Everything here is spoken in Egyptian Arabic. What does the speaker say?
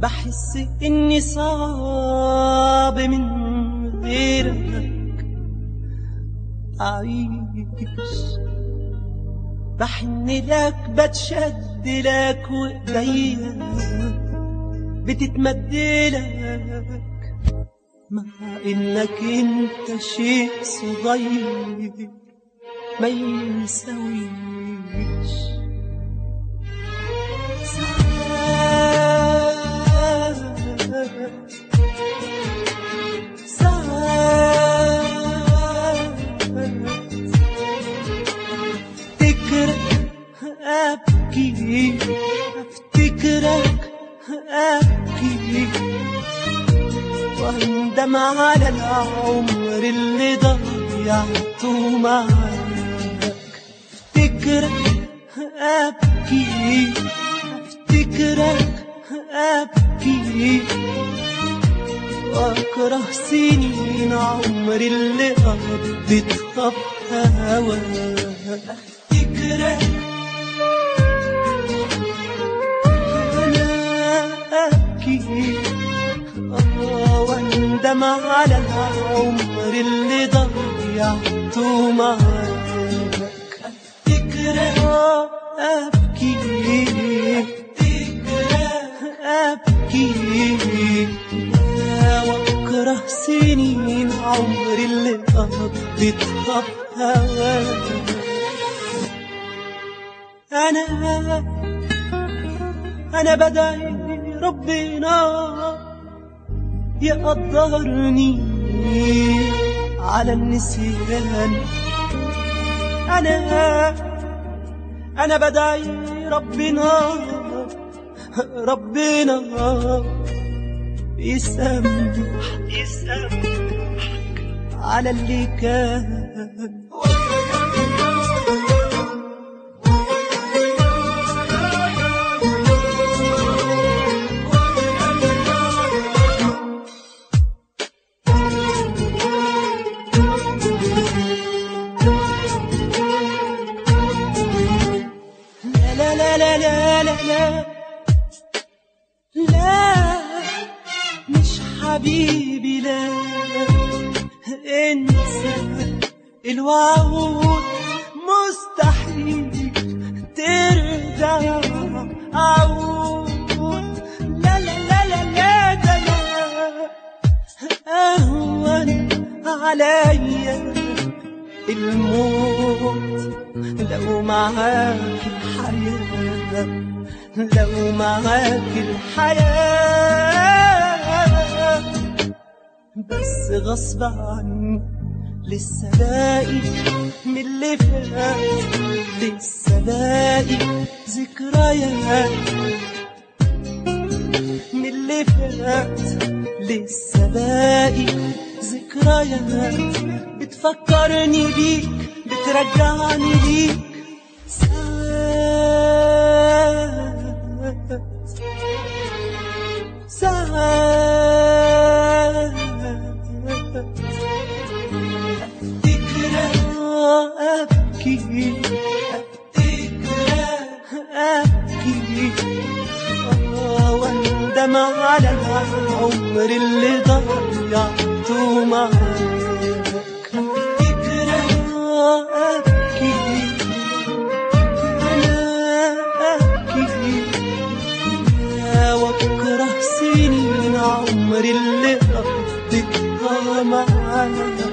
بحس إني صعب من غيرك أعيش بحن لك بتشد لك وإيديا بتتمد لك مع إنك أنت شيء صغير ما يساويش ساعات ساعات افتكرك أبكي افتكرك أبكي واندم على العمر اللي ضيعته معاك افتكرك أبكي افتكرك أبكي واكره سنين عمري اللي قضيتها بهواك افتكرك انا ابكي آه واندم على العمر اللي ضيعته معاك افتكرك آه ابكي افتكرك ابكي واكره سنين عمري اللي قضيتها بهواك انا انا بدعي ربنا يقدرني على النسيان انا انا بدعي ربنا ربنا يسامح يسامح على اللي كان لا لا لا لا لا لا لا مش حبيبي لا انسى الوعود مستحيل ترجع عود لا لا لا لا لا ده لا اهون عليا الموت لو معاك الحياة لو معاك الحياة بس غصب عني لسه باقي من اللي فات لسه باقي ذكريات من اللي فات لسه باقي ذكريات بتفكرني بيك بترجعني ليك ساعات ساعات افتكرك ابكي افتكرك ابكي آه، واندم على العمر اللي ضيعته معاك افتكرك ابكي انا ابكي يا واكره سنين عمري اللي قضيتها معاك